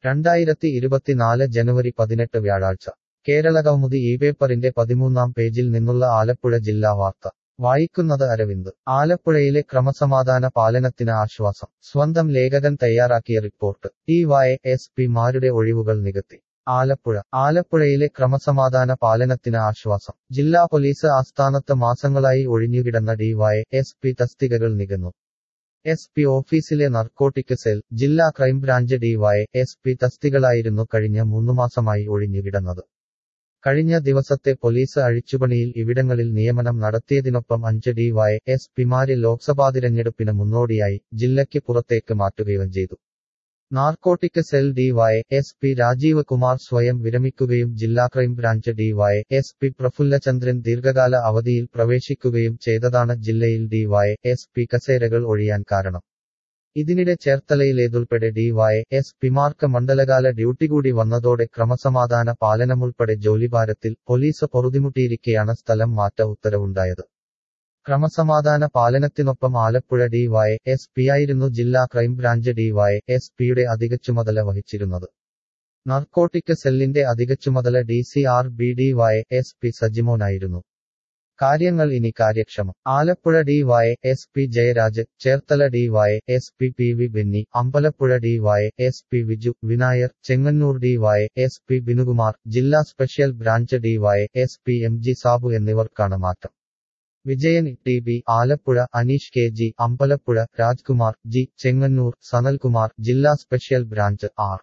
രണ്ടായിരത്തി ഇരുപത്തിനാല് ജനുവരി പതിനെട്ട് വ്യാഴാഴ്ച കേരള കൗമുദി ഈ പേപ്പറിന്റെ പതിമൂന്നാം പേജിൽ നിന്നുള്ള ആലപ്പുഴ ജില്ലാ വാർത്ത വായിക്കുന്നത് അരവിന്ദ് ആലപ്പുഴയിലെ ക്രമസമാധാന പാലനത്തിന് ആശ്വാസം സ്വന്തം ലേഖകൻ തയ്യാറാക്കിയ റിപ്പോർട്ട് ടി വൈ എസ് പിമാരുടെ ഒഴിവുകൾ നികത്തി ആലപ്പുഴ ആലപ്പുഴയിലെ ക്രമസമാധാന പാലനത്തിന് ആശ്വാസം ജില്ലാ പോലീസ് ആസ്ഥാനത്ത് മാസങ്ങളായി ഒഴിഞ്ഞുകിടന്ന ഡി വൈ എസ് പി തസ്തികകൾ നികന്നു എസ് പി ഓഫീസിലെ നർക്കോട്ടിക് സെൽ ജില്ലാ crime branch D Y S P തസ്തികളായിരുന്നു കഴിഞ്ഞ മൂന്നുമാസമായി ഒഴിഞ്ഞുകിടന്നത് കഴിഞ്ഞ ദിവസത്തെ പോലീസ് അഴിച്ചുപണിയിൽ ഇവിടങ്ങളിൽ നിയമനം നടത്തിയതിനൊപ്പം അഞ്ച് ഡി വൈ എസ് പിമാരെ ലോക്സഭാ തിരഞ്ഞെടുപ്പിന് മുന്നോടിയായി ജില്ലയ്ക്ക് പുറത്തേക്ക് മാറ്റുകയും ചെയ്തു narcotic cell D Y S P Rajeev Kumar സ്വയം വിരമിക്കുകയും ജില്ലാ crime branch D Y S P Prafullachandran ദീർഘകാല അവധിയിൽ പ്രവേശിക്കുകയും ചെയ്തതാണ് ജില്ലയിൽ ഡി വൈ എസ് പി കസേരകൾ ഒഴിയാൻ കാരണം ഇതിനിടെ ചേർത്തലയിലേതുൾപ്പെടെ ഡി വൈ എസ് പിമാർക്ക് മണ്ഡലകാല ഡ്യൂട്ടി കൂടി വന്നതോടെ ക്രമസമാധാന പാലനമുൾപ്പെടെ ജോലിഭാരത്തിൽ പോലീസ് പൊറുതിമുട്ടിയിരിക്കെയാണ് സ്ഥലം മാറ്റ ഉത്തരവുണ്ടായത് ക്രമസമാധാന പാലനത്തിനൊപ്പം ആലപ്പുഴ ഡി വൈ എസ് പിയായിരുന്നു ജില്ലാ ക്രൈംബ്രാഞ്ച് ഡി വൈ എസ് പിയുടെ അധിക ചുമതല വഹിച്ചിരുന്നത് നർക്കോട്ടിക് സെല്ലിന്റെ അധിക ചുമതല D C R B D Y S P സജിമോനായിരുന്നു കാര്യങ്ങൾ ഇനി കാര്യക്ഷമം Alappuzha D Y S P Jayaraj Cherthala D Y S P P V Benny Ambalappuzha D Y S P Viju Vinayar Chengannur D Y S P Binukumar ജില്ലാ special branch D Y S P M G Sabu എന്നിവർക്കാണ് മാറ്റം Vijayan T B Alappuzha Aneesh K G Ambalappuzha Rajkumar G Chengannur Sanalkumar ജില്ലാ special branch R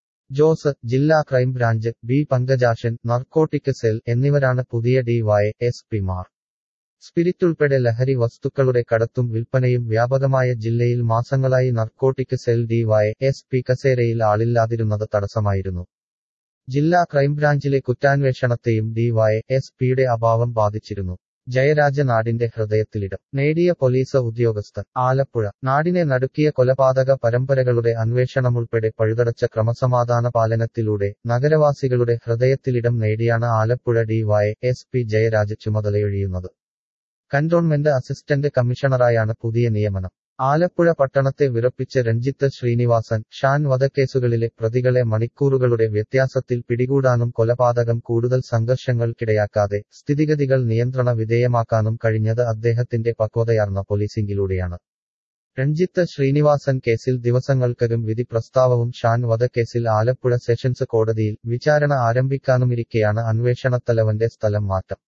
Jose ജില്ലാ crime branch B Pankajakshan narcotic cell എന്നിവരാണ് പുതിയ D Y S പിമാർ spirit ഉൾപ്പെടെ ലഹരി വസ്തുക്കളുടെ കടത്തും വിൽപ്പനയും വ്യാപകമായ ജില്ലയിൽ മാസങ്ങളായി narcotic cell D Y S P കസേരയിൽ ആളില്ലാതിരുന്നത് തടസ്സമായിരുന്നു ജില്ലാ ക്രൈംബ്രാഞ്ചിലെ കുറ്റാന്വേഷണത്തെയും ഡി വൈ എസ് പിയുടെ അഭാവം ബാധിച്ചിരുന്നു ജയരാജ നാടിന്റെ ഹൃദയത്തിലിടം നേടിയ പോലീസ് ഉദ്യോഗസ്ഥർ ആലപ്പുഴ നാടിനെ നടുക്കിയ കൊലപാതക പരമ്പരകളുടെ അന്വേഷണമുൾപ്പെടെ പഴുതടച്ച ക്രമസമാധാന പാലനത്തിലൂടെ നഗരവാസികളുടെ ഹൃദയത്തിലിടം നേടിയാണ് Alappuzha D Y S P Jayaraj ചുമതലയൊഴിയുന്നത് കന്റോൺമെന്റ് അസിസ്റ്റന്റ് കമ്മീഷണറായാണ് പുതിയ നിയമനം ആലപ്പുഴ പട്ടണത്തെ വിറപ്പിച്ച് രഞ്ജിത്ത് ശ്രീനിവാസൻ ഷാൻ വധക്കേസുകളിലെ പ്രതികളെ മണിക്കൂറുകളുടെ വ്യത്യാസത്തിൽ പിടികൂടാനും കൊലപാതകം കൂടുതൽ സംഘർഷങ്ങൾക്കിടയാക്കാതെ സ്ഥിതിഗതികൾ നിയന്ത്രണ വിധേയമാക്കാനും കഴിഞ്ഞത് അദ്ദേഹത്തിന്റെ പക്വതയാർന്ന പോലീസിംഗിലൂടെയാണ് രഞ്ജിത്ത് ശ്രീനിവാസൻ കേസിൽ ദിവസങ്ങൾക്കകം വിധി പ്രസ്താവവും ഷാൻ വധക്കേസിൽ ആലപ്പുഴ സെഷൻസ് കോടതിയിൽ വിചാരണ ആരംഭിക്കാനുമിരിക്കെയാണ് അന്വേഷണത്തലവന്റെ സ്ഥലം മാറ്റം